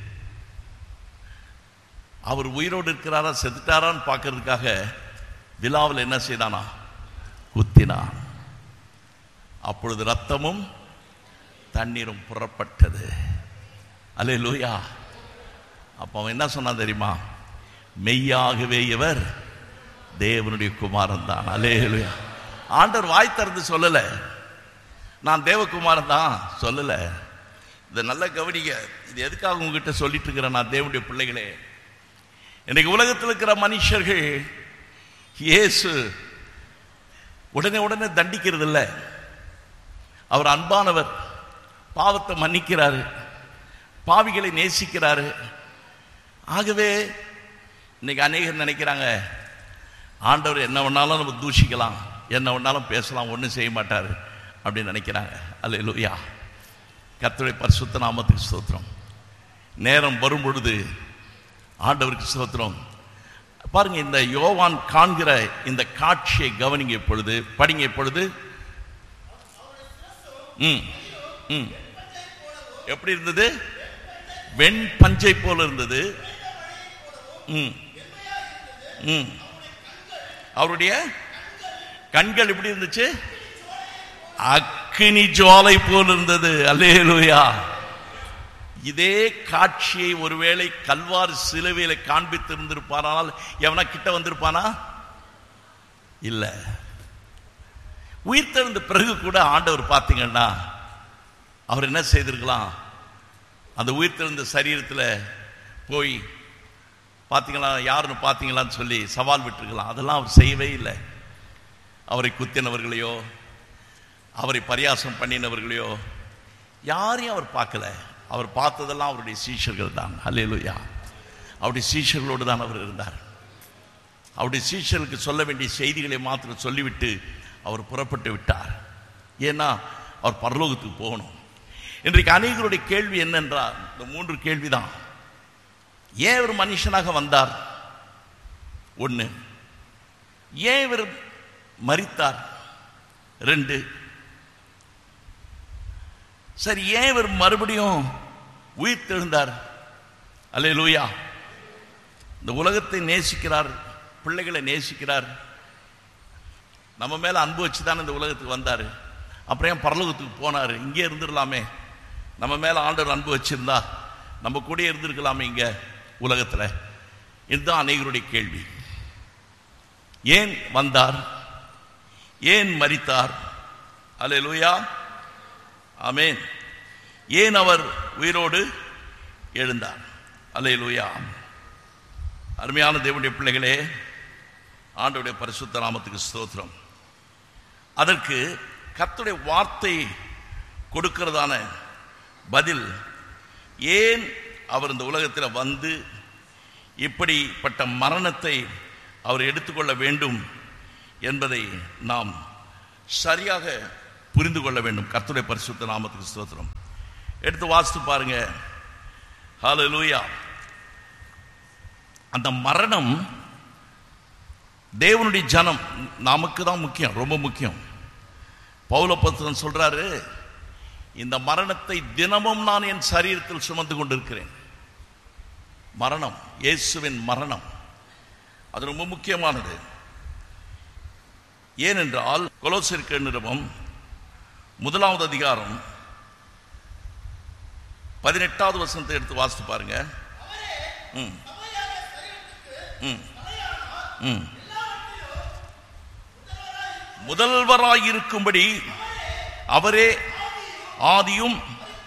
அவர் உயிரோடு இருக்கிறாரா செத்துட்டாரான்னு பார்க்கறதுக்காக விழாவில் என்ன செய்தானா குத்தினான் அப்பொழுது ரத்தமும் தண்ணீரும் புறப்பட்டது அல்லே லூயா அப்போ அவன் என்ன சொன்னான் தெரியுமா மெய்யாகவே இவர் தேவனுடைய குமாரன் தான் அலே லூயா ஆண்டவர் வாய் திறந்து சொல்லல நான் தேவகுமாரன் தான் சொல்லல இதை நல்லா கவனிங்க இது எதுக்காக உங்ககிட்ட சொல்லிட்டு இருக்கிறேன் நான் தேவனுடைய பிள்ளைகளே இன்னைக்கு உலகத்தில் இருக்கிற மனுஷர்கள் இயேசு உடனே உடனே தண்டிக்கிறது இல்லை அவர் அன்பானவர் பாவத்தை மன்னிக்கிறாரு பாவிகளை நேசிக்கிறாரு ஆகவே இன்னைக்கு அநேகர் நினைக்கிறாங்க ஆண்டவர் என்ன வேணாலும் நம்ம தூஷிக்கலாம் என்ன வேணாலும் பேசலாம் ஒன்றும் செய்ய மாட்டார் அப்படின்னு நினைக்கிறாங்க அல்ல லூயா கர்த்தருடைய பரிசுத்த நாமத்துக்கு ஸ்தோத்திரம் நேரம் வரும் பொழுது ஆண்டவருக்கு ஸ்தோத்திரம் பாருங்க இந்த யோவான் காண்கிற இந்த காட்சியை கவனிங்க இப்பொழுது படிங்க இப்பொழுது ம் ம் எப்படி இருந்தது வெண் பஞ்சை போல இருந்தது ம் ம் அவருடைய கண்கள் எப்படி இருந்துச்சு அக்கினி ஜுவாலை போல் இருந்தது அல்லேலூயா இதே காட்சியை ஒருவேளை கல்வார் சிலுவையில காண்பித்து இருந்திருப்பானால் எவனா கிட்ட வந்திருப்பானா இல்ல உயிர்த்தெழுந்த பிறகு கூட ஆண்டவர் பார்த்தீங்கன்னா அவர் என்ன செய்திருக்கலாம் அந்த உயிர்த்தெழுந்த சரீரத்தில் போய் பார்த்தீங்களா யாருன்னு பார்த்தீங்களான்னு சொல்லி சவால் விட்டுருக்கலாம் அதெல்லாம் அவர் செய்யவே இல்லை அவரை குத்தினவர்களையோ அவரை பரியாசம் பண்ணினவர்களையோ யாரையும் அவர் பார்க்கல அவர் பார்த்ததெல்லாம் அவருடைய சீஷர்கள் தான் அல்லேலூயா அவருடைய சீஷர்களோடு தான் அவர் இருந்தார் அவருடைய சீஷர்களுக்கு சொல்ல வேண்டிய செய்திகளை மாத்திரம் சொல்லிவிட்டு அவர் புறப்பட்டு விட்டார் ஏன்னா அவர் பரலோகத்துக்கு போகணும் இன்றைக்கு அநேகருடைய கேள்வி என்னென்றால் இந்த மூன்று கேள்விதான் ஏன் இவர் மனுஷனாக வந்தார் ஒன்று ஏன் இவர் மரித்தார் ரெண்டு சரி ஏன் இவர் மறுபடியும் உயிர் தெழுந்தார் அல்லே லூயா இந்த உலகத்தை நேசிக்கிறார் பிள்ளைகளை நேசிக்கிறார் நம்ம மேல அன்பு வச்சு தான் இந்த உலகத்துக்கு வந்தார் அப்புறம் ஏன் பரலோகத்துக்கு போனார் இங்கே இருந்துடலாமே நம்ம மேல ஆண்டவர் அன்பு வச்சிருந்தா நம்ம கூட இருந்திருக்கலாமே இங்க உலகத்தில் இதுதான் அநேகருடைய கேள்வி ஏன் வந்தார் ஏன் மரித்தார் அல்லே லூயா ஆமேன் ஏன் அவர் உயிரோடு எழுந்தார் அல்லே லூயா அருமையான தேவனுடைய பிள்ளைகளே ஆண்டவுடைய பரிசுத்த நாமத்துக்கு ஸ்தோத்திரம் அதற்கு கர்த்தருடைய வார்த்தை கொடுக்கிறதான பதில் ஏன் அவர் இந்த உலகத்தில் வந்து இப்படிப்பட்ட மரணத்தை அவர் எடுத்துக்கொள்ள வேண்டும் என்பதை நாம் சரியாக புரிந்து கொள்ள வேண்டும் கர்த்தருடைய பரிசுத்த நாமத்துக்கு ஸ்தோத்திரம் எடுத்து வாசித்து பாருங்க ஹalleluya அந்த மரணம் தேவனுடைய ஜனம் நமக்கு தான் முக்கியம் ரொம்ப முக்கியம் பௌலபத்திரன் சொல்றாரு இந்த மரணத்தை தினமும் நான் என் சரீரத்தில் சுமந்து கொண்டிருக்கிறேன் மரணம் இயேசுவின் மரணம் அது ரொம்ப முக்கியமானது ஏனென்றால் கொலோசிற்கு நிறுவம் முதலாவது அதிகாரம் பதினெட்டாவது வசனத்தை எடுத்து வாசித்து பாருங்க ம். ம். ம். முதல்வராயிருக்கும்படி அவரே ஆதியும்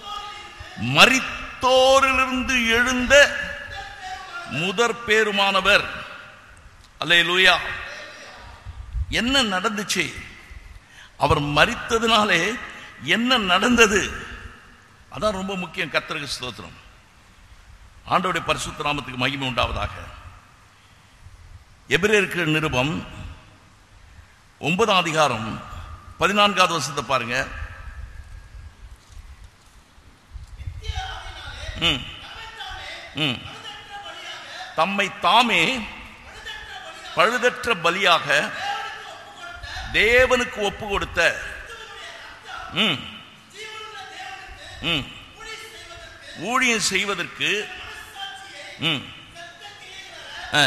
மரித்தோரிலிருந்து எழுந்த முதற் பேருமானவர் அல்லேலூயா என்ன நடந்துச்சு அவர் மரித்ததினாலே என்ன நடந்தது அதான் ரொம்ப முக்கியம் கர்த்தருக்கு ஸ்தோத்திரம் ஆண்டவருடைய பரிசுத்த நாமத்துக்கு மகிமை உண்டாவதாக எபிரேருக்கு நிருபம் ஒன்பதாம் அதிகாரம் பதினான்காவது வருஷத்தை பாருங்க ம். ம். தம்மை தாமே பழுதற்ற பலியாக தேவனுக்கு ஒப்பு கொடுத்த ம். ம். ஊழியம் செய்வதற்கு ம். ஆ.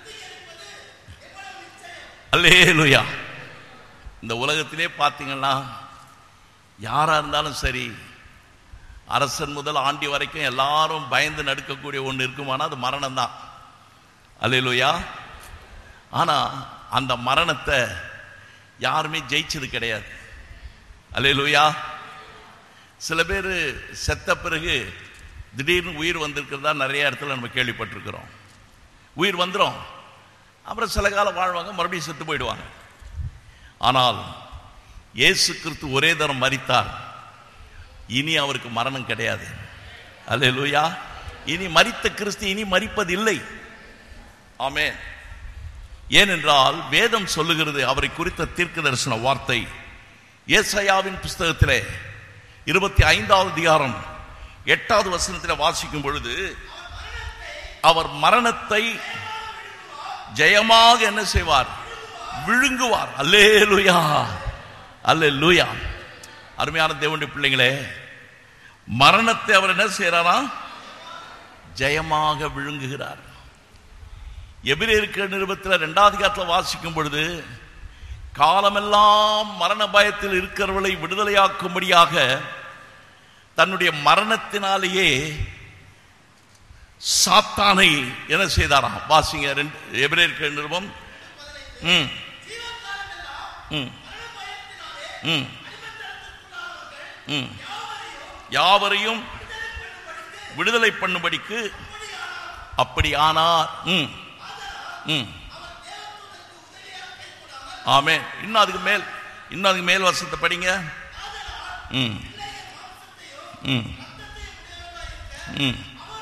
அல்லேலூயா இந்த உலகத்திலே பார்த்தீங்கன்னா யாரா இருந்தாலும் சரி அரசன் முதல் ஆண்டி வரைக்கும் எல்லாரும் பயந்து நடுக்கக்கூடிய ஒன்று இருக்குமானா அது மரணம் தான் அல்லேலூயா ஆனா அந்த மரணத்தை யாருமே ஜெயிச்சது கிடையாது அல்லேலூயா சில பேர் செத்த பிறகு திடீர்னு உயிர் வந்திருக்கிறதா நிறைய இடத்துல நம்ம கேள்விப்பட்டிருக்கிறோம் உயிர் வந்துடும் அப்புறம் சில காலம் வாழ்வாங்க மறுபடியும் செத்து போயிடுவாங்க ஆனால் இயேசு கிறிஸ்து ஒரே தரம் மரித்தார் இனி அவருக்கு மரணம் கிடையாது அல்லேலூயா இனி மரித்த கிறிஸ்து இனி மரிப்பதில்லை ஆமென் ஏனென்றால் வேதம் சொல்லுகிறது அவரை குறித்த தீர்க்க தரிசன வார்த்தை ஏசாயாவின் புஸ்தகத்திலே இருபத்தி ஐந்தாவது அதிகாரம் எட்டாவது வசனத்தில் வாசிக்கும் பொழுது அவர் மரணத்தை ஜெயமாக என்ன செய்வார் விழுங்குவார் அல்லேலூயா அல்லேலூயா அருமையான தேவனுடைய பிள்ளைங்களே மரணத்தை அவர் என்ன செய்யறாரா ஜெயமாக விழுங்குகிறார் எபிரேற்க நிருபத்தில் ரெண்டாவது காலத்தில் வாசிக்கும் பொழுது காலமெல்லாம் மரண பயத்தில் இருக்கிறவர்களை விடுதலையாக்கும்படியாக தன்னுடைய மரணத்தினாலேயே சாத்தானை என்ன செய்தாராம் வாசிங்க ரெண்டு எபிரேற்க நிருபம் ம் ம் ம் ம் யாவரையும் விடுதலை பண்ணும்படிக்கு அப்படி ஆனார் ம் ம் ஆமே இன்னும் அதுக்கு மேல் இன்னும் அதுக்கு மேல் வருஷத்தை படிங்க ம் ம் ம்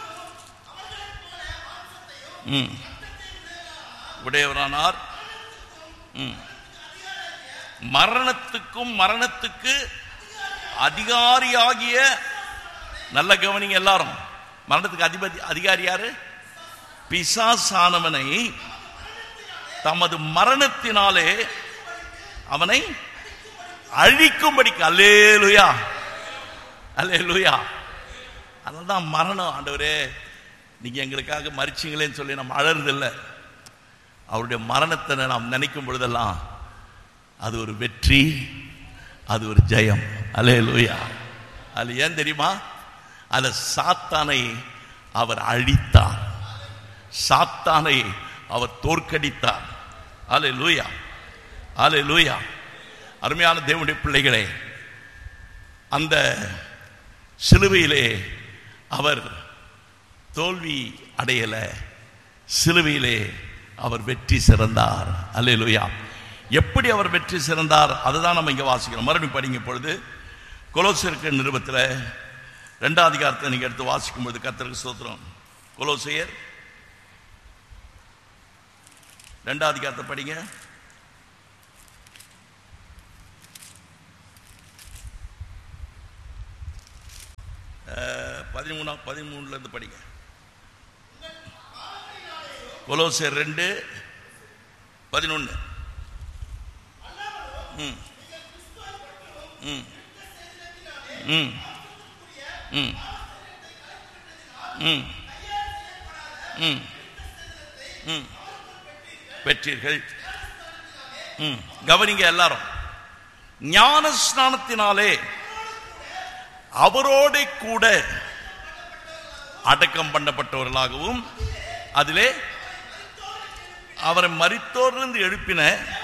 ம் உடையவரானார் ம் மரணத்துக்கும் மரணத்துக்கு அதிகாரியாகிய நல்ல கவனிங்க எல்லாரும் மரணத்துக்கு அதிபதி அதிகாரி யாரு பிசாசானவனை தமது மரணத்தினாலே அவனை அழிக்கும்படிக்கு அல்லேலுயா அல்லேலுயா அதனால தான் மரணம் ஆண்டவரே நீங்க எங்களுக்காக மறிச்சிங்களேன்னு சொல்லி நம்ம அழறதில்லை அவருடைய மரணத்தை நாம் நினைக்கும் பொழுதெல்லாம் அது ஒரு வெற்றி அது ஒரு ஜெயம் அல்லேலூயா அது ஏன் தெரியுமா அந்த சாத்தானை அவர் அழித்தார் சாத்தானை அவர் தோற்கடித்தார் அலே லூயா அலே லூயா அருமையான தேவனுடைய பிள்ளைகளே அந்த சிலுவையிலே அவர் தோல்வி அடையல சிலுவையிலே அவர் வெற்றி சிறந்தார் அல்லேலூயா எப்படி அவர் வெற்றி சிறந்தார் அதுதான் நம்ம இங்கே வாசிக்கிறோம் மறுபடியும் படிங்க பொழுது கொலோசியருக்கு நிருபத்தில் ரெண்டாம் அதிகாரத்தை நீங்கள் எடுத்து வாசிக்கும் பொழுது கத்தருக்கு சோத்திரம் கொலோசியர் ரெண்டாம் அதிகாரத்தை படிங்க அஹ், பதிமூணாம் பதிமூணுல இருந்து படிங்க கொலோசியர் ரெண்டு பதினொன்று ம் ம் ம் ம் ம் ம் ம் பெற்றீர்கள் ம் கவனிங்க எல்லாரும் ஞான ஸ்நானத்தினாலே அவரோட கூட அடக்கம் பண்ணப்பட்டவர்களாகவும் அதிலே அவரை மரித்தோரிலிருந்து எழுப்பின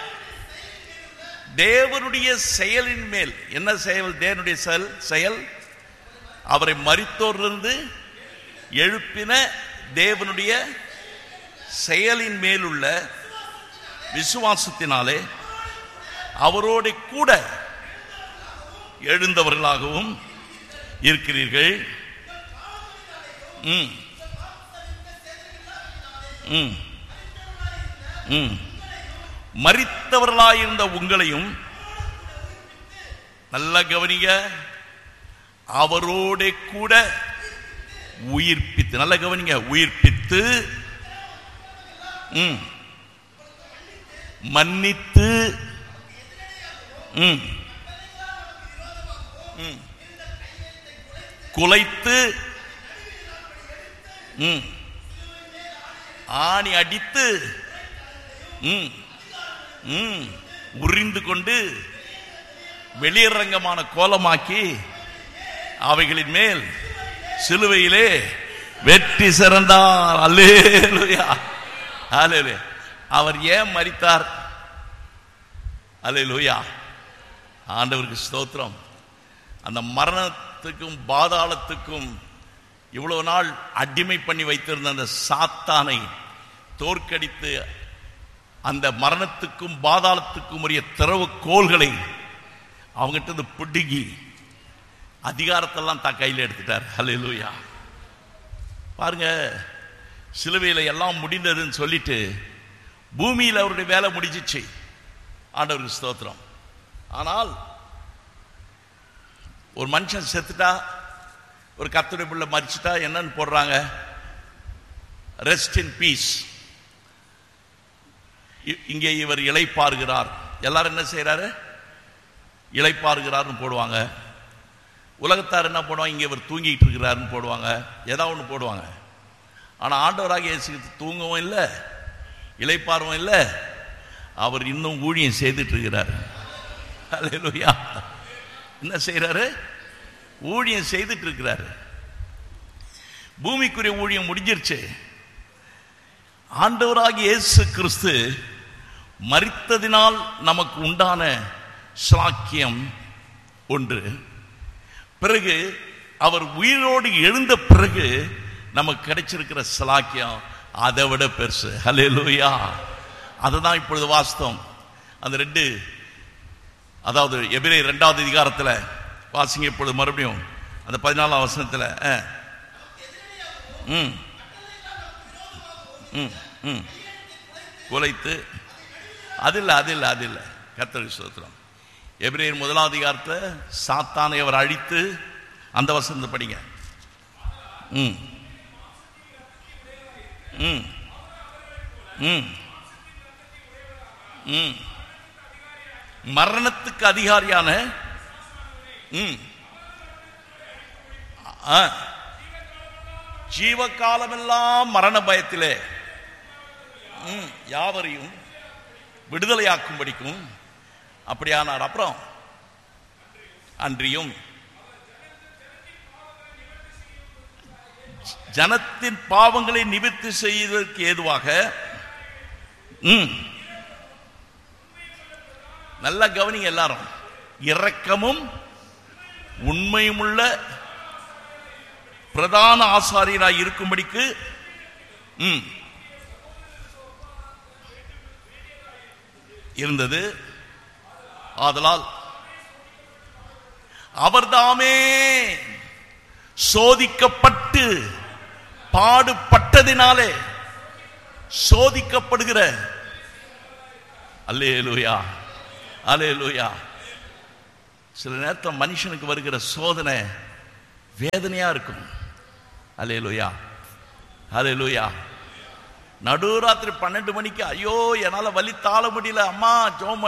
தேவனுடைய செயலின் மேல் என்ன செயல் தேவனுடைய செயல் செயல் அவரை மரித்தோரிலிருந்து எழுப்பின தேவனுடைய செயலின் மேலுள்ள விசுவாசத்தினாலே அவரோட கூட எழுந்தவர்களாகவும் இருக்கிறீர்கள் ம் ம் ம் மரித்தவர்களாயிருந்த உங்களையும் நல்ல கவனிங்க அவரோட கூட உயிர்ப்பித்து நல்ல கவனிங்க உயிர்ப்பித்து ம் மன்னித்து ம் ம் குலைத்து ம் ஆணி அடித்து ம் ம் உறிந்து கொண்டு வெளியரங்கமான கோலமாக்கி அவைகளின் மேல் சிலுவையிலே வெற்றி சிறந்தார் அல்லேலுயா அல்லேலூயா அவர் ஏன் மரித்தார் அல்லேலூயா ஆண்டவருக்கு ஸ்தோத்திரம் அந்த மரணத்துக்கும் பாதாளத்துக்கும் இவ்வளவு நாள் அடிமை பண்ணி வைத்திருந்த அந்த சாத்தானை தோற்கடித்து அந்த மரணத்துக்கும் பாதாளத்துக்கும் உரிய திறவு கோள்களை அவங்ககிட்ட இருந்து பிடுங்கி அதிகாரத்தெல்லாம் தான் கையில் எடுத்துட்டார் ஹalleluya பாருங்க சிலுவையில் எல்லாம் முடிந்ததுன்னு சொல்லிட்டு பூமியில் அவருடைய வேலை முடிஞ்சிச்சு ஆண்டவருக்கு ஸ்தோத்திரம் ஆனால் ஒரு மனுஷன் செத்துட்டா ஒரு கத்துடைய பிள்ளை மறிச்சிட்டா என்னன்னு போடுறாங்க ரெஸ்ட் இன் பீஸ் இங்கே இவர் இளைப்பாறுகிறார் எல்லாரும் என்ன செய்யறாரு இளைப்பாறுகிறார்னு போடுவாங்க உலகத்தார் என்ன போடுவாங்க இங்கே இவர் தூங்கிட்டு இருக்கிறாருன்னு போடுவாங்க ஏதாவது ஒன்று போடுவாங்க ஆனால் ஆண்டவராக இயேசு தூங்கவும் இல்லை இளைப்பாறவும் இல்லை அவர் இன்னும் ஊழியம் செய்துட்டு இருக்கிறார் அல்லேலூயா என்ன செய்யறாரு ஊழியம் செய்துட்டு இருக்கிறாரு பூமிக்குரிய ஊழியம் முடிஞ்சிருச்சு ஆண்டவராகிய இயேசு கிறிஸ்து மரித்ததினால் நமக்கு உண்டான ஸ்லாக்கியம் ஒன்று பிறகு அவர் உயிரோடு எழுந்த பிறகு நமக்கு கிடைச்சிருக்கிற ஸ்லாக்கியம் அதை விட பெருசு ஹalleluya அதுதான் இப்பொழுது வாஸ்தவம் அந்த ரெண்டு அதாவது எபிரே ரெண்டாவது அதிகாரத்தில் வாசிங்க இப்பொழுது மறுபடியும் அந்த பதினாலாம் வசனத்தில் ஆ. ம் ம் ம் குலைத்து அது இல்லை அது இல்லை அது இல்லை கர்த்தருக்கு ஸ்தோத்திரம் எபிரேயர் முதலாவது அதிகாரத்தை சாத்தானை அவர் அழித்து அந்த வசனத்தை படிங்க ம் ம் ம் ம் மரணத்துக்கு அதிகாரியான ம் ஆ ஜீவகாலமெல்லாம் மரண பயத்திலே ம், யாவரையும் விடுதலையாக்கும்படிக்கும் அப்படியானார் அப்புறம் அன்றியும் ஜனத்தின் பாவங்களை நிவர்த்தி செய்வதற்கு ஏதுவாக ம், நல்லா கவனிங்க எல்லாரும் இரக்கமும் உண்மையுமுள்ள பிரதான ஆசாரியராய் இருக்கும்படிக்கு ம், இருந்தது ஆதலால் அவர்தாமே சோதிக்கப்பட்டு பாடுபட்டதினாலே சோதிக்கப்படுகிற அல்லேலூயா அல்லேலூயா சில நேரத்தில் மனுஷனுக்கு வருகிற சோதனை வேதனையா இருக்கும் அலே லூயா அலே லூயா நடுராத்திரி பன்னெண்டு மணிக்கு ஐயோ என்னால வலி தாழ முடியல அம்மா ஜோம்